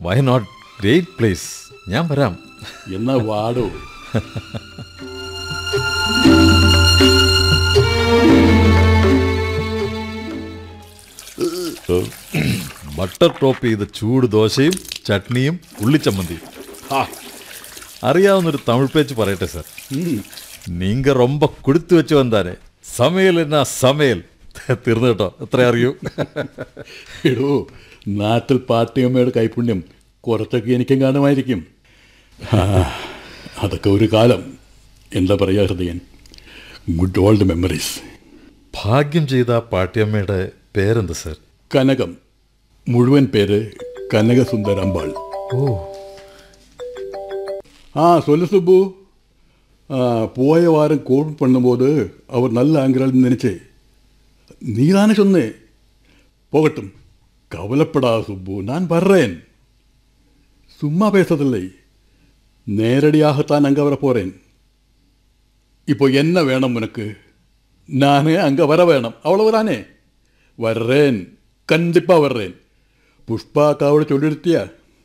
Why not great place ഞാൻ വരാം എന്നാ വാടോ ബട്ടർ ടോപ്പ് ചെയ്ത ചൂട് ദോശയും ചട്നിയും ഉള്ളിച്ചമ്മന്തിയും ആ അറിയാവുന്നൊരു തമിഴ് പേച്ച് പറയട്ടെ സാർ നീങ്ക ரொம்ப കൊടുത്തു വെച്ചു വന്നാനെ സമയൽ എന്നാ സമയൽ തീർന്നു കേട്ടോ എത്ര അറിയൂ എടോ നാട്ടിൽ പാട്ടിയമ്മയുടെ കൈപുണ്യം കുറച്ചൊക്കെ എനിക്കും കാണുമായിരിക്കും ആ, അതൊക്കെ ഒരു കാലം എന്താ പറയുക ഹൃദയൻ ഗുഡ് ഓൾഡ് മെമ്മറീസ് ഭാഗ്യം ചെയ്ത ആ പാട്ടിയമ്മയുടെ പേരെന്ത് സാർ കനകം മുഴുവൻ പേര് കനകസുന്ദരമ്പാൾ ഓ ஆ சொல்லு சுப்பு ஆ, போய வாரம் கோல் பண்ணும்போது அவர் நல்ல ஆங்கிறாள்னு நினைச்சேன் நீதானே சொன்னேன் போகட்டும் கவலைப்படாத சுப்பு நான் வர்றேன் சும்மா பேசதில்லை நேரடியாகத்தான் அங்கே வர போகிறேன் இப்போ என்ன வேணும் உனக்கு நான் அங்கே வர வேணும் அவ்வளவுதானே வர்றேன் கண்டிப்பாக வர்றேன் புஷ்பா அக்காவோட சொல்லிடுத்தியா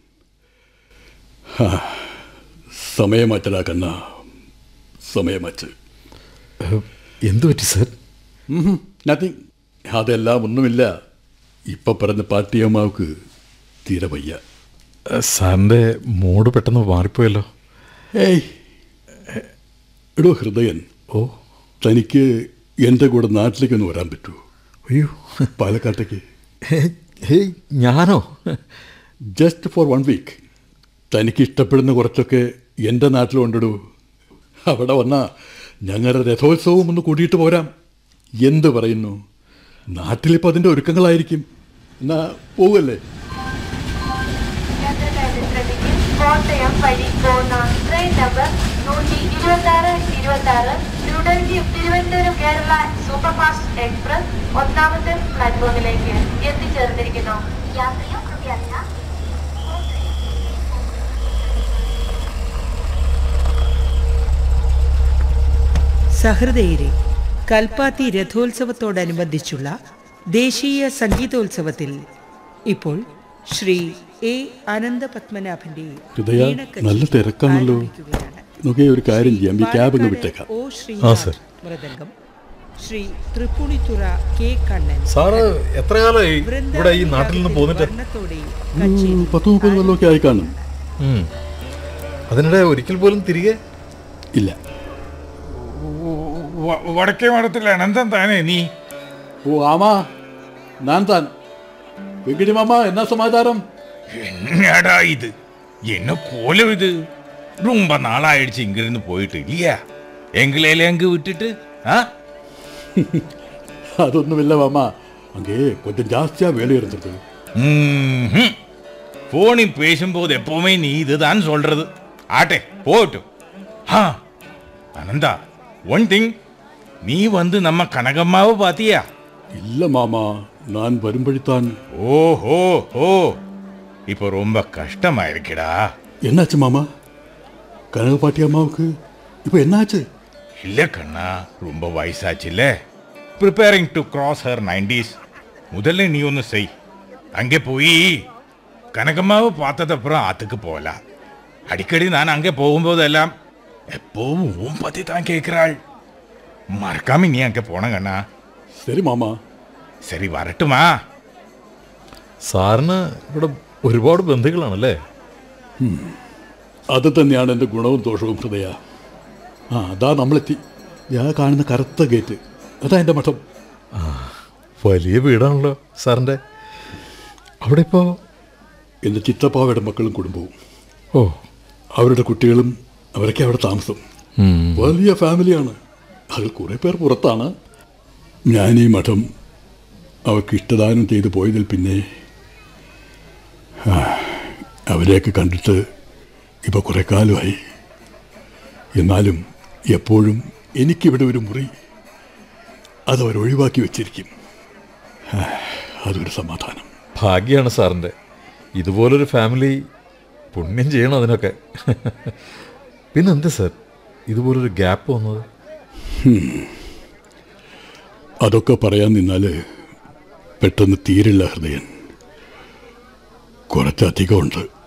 സമയമാറ്റടാ കണ്ണ സമയമാറ്റ് എന്തു പറ്റി സാർ നത്തിങ് അതെല്ലാം ഒന്നുമില്ല ഇപ്പം പറഞ്ഞ പാട്ടിയമ്മാവക്ക് തീരെ വയ്യ സാറിൻ്റെ മൂഡ് പെട്ടെന്ന് മാറിപ്പോയല്ലോ ഏയ് എടോ ഹൃദയൻ ഓ തനിക്ക് എൻ്റെ കൂടെ നാട്ടിലേക്കൊന്ന് വരാൻ പറ്റൂ അയ്യോ പാലക്കാട്ടേക്ക് ഹേയ് ഞാനോ ജസ്റ്റ് ഫോർ വൺ വീക്ക് തനിക്ക് ഇഷ്ടപ്പെടുന്ന കുറച്ചൊക്കെ എൻ്റെ നാട്ടിലുണ്ടിടൂ അവിടെ വന്നാൽ ഞങ്ങളുടെ രഥോത്സവം ഒന്ന് കൂട്ടിയിട്ട് പോരാം എന്ത് പറയുന്നു നാട്ടിലിപ്പോൾ അതിൻ്റെ ഒരുക്കങ്ങളായിരിക്കും എന്നാ പോവല്ലേ യാത്രക്കാരുടെ ശ്രദ്ധയ്ക്ക് കോട്ടയം വഴി പോകുന്ന ട്രെയിൻ നമ്പർ നൂറ്റി ഇരുപത്തി ആറ് ഇരുപത്തി ആറ് ന്യൂഡൽഹി തിരുവനന്തപുരം കേരള സൂപ്പർഫാസ്റ്റ് എക്സ്പ്രസ് ഒന്നാമത്തെ പ്ലാറ്റ്ഫോമിലേക്ക് എത്തിച്ചേർന്നിരിക്കുന്നു യാത്രയോ കൃപയാത്ര സഹൃദയരെ കൽപ്പാത്തി രഥോത്സവത്തോടനുബന്ധിച്ചുള്ള ദേശീയ സംഗീതോത്സവത്തിൽ ഇപ്പോൾ ശ്രീ എ അനന്തപത്മനാഭന്റെ ഹൃദയ, വീണക്കച്ചേരി നല്ല തിരക്കാണല്ലോ. ആരംഭിക്കുകയാണ്. നമുക്ക് ഒരു കാര്യം ചെയ്യാം ഈ ക്യാബ് അങ്ങ് പാലക്കാട് വിട്ടേക്കാം ഒ ആ, Sreenath sir. Mridangam Sri Tripunithura K Kannan sir എത്ര കാലമായി വൃന്ദാവൻ ഇവിടെ ഈ നാട്ടിൽ നിന്ന് പോന്നിട്ട് വർണ്ണത്തോടെ ഉം, കച്ചേരി പത്ത് മുപ്പത് കൊല്ലമൊക്കെ ആയി കാണും ഉം. അതിനിടെ ഒരിക്കൽ പോലും തിരികെ ഇല്ല വ- വടക്കേ മഠത്തിൽ അനന്തം താനേ നീ ഓ ആമാ ഞാൻ താൻ വെങ്കിടി മാമ എന്നാ സമാചാരം என்னடா இது என்ன கோலம் இது ரொம்ப நாளாயிடுச்சு இங்கிருந்து போயிட்டு இல்லையா எங்களையில அங்கு விட்டுட்டு ஆ അതൊന്നുമില്ല മാമ அங்கே கொஞ்சம் ஜாஸ்தியா வேலை இருந்தது ம்ஹும். போனில் பேசும்போது எப்பவுமே நீ இதுதான் சொல்றது ஆட்டே போகட்டும் ஆ அனந்தா ஒன் திங் நீ வந்து நம்ம கனகம்மாவை பாத்தியா இல்ல மாமா நான் வரும்படித்தான் ஓஹோ ஓ இப்போ ரொம்ப கஷ்டமா இருக்குடா என்னாச்சு மாமா கனகப்பாட்டி அம்மாவுக்கு இப்போ என்னாச்சு இல்ல கண்ணா ரொம்ப வயசாச்சுல்ல preparing to cross her nineties முதல்ல நீ ஒன்று செய் அங்கே போய் கனகம்மாவை பார்த்ததப்புறம் ஆத்துக்கு போகலாம் அடிக்கடி நான் அங்கே போகும்போதெல்லாம் எப்போவும் உன் பற்றி தான் கேட்குறாள் மறக்காம நீ அங்கே போன கண்ணா சரி மாமா சரி வரட்டுமா സാറിന് ഇവിടെ ഒരുപാട് ബന്ധുക്കളാണല്ലേ അത് തന്നെയാണ് എൻ്റെ ഗുണവും ദോഷവും ഹൃദയ ആ അതാ നമ്മളെത്തി ഞാൻ കാണുന്ന കറുത്ത ഗേറ്റ് അതാ എൻ്റെ മഠം വലിയ വീടാണല്ലോ സാറിൻ്റെ അവിടെ ഇപ്പോൾ എൻ്റെ ചിത്തപ്പാവയുടെ മക്കളും കുടുംബവും ഓ അവരുടെ കുട്ടികളും അവരൊക്കെ അവിടെ താമസം വലിയ ഫാമിലിയാണ് അതിൽ കുറേ പേർ പുറത്താണ് ഞാൻ ഈ മഠം അവർക്ക് ഇഷ്ടദാനം ചെയ്തു പോയതിൽ പിന്നെ ആ, അവരെയൊക്കെ കണ്ടിട്ട് ഇപ്പോൾ കുറേ കാലമായി എന്നാലും എപ്പോഴും എനിക്കിവിടെ ഒരു മുറി അതവർ ഒഴിവാക്കി വെച്ചിരിക്കും ആ, അതൊരു സമാധാനം ഭാഗ്യമാണ് സാറിൻ്റെ ഇതുപോലൊരു ഫാമിലി പുണ്യം ചെയ്യണം അതിനൊക്കെ പിന്നെന്താ സാർ ഇതുപോലൊരു ഗ്യാപ്പ് വന്നത് അതൊക്കെ പറയാൻ നിന്നാൽ പെട്ടെന്ന് തീരില്ല ഹൃദയൻ കുറച്ചധികമുണ്ട്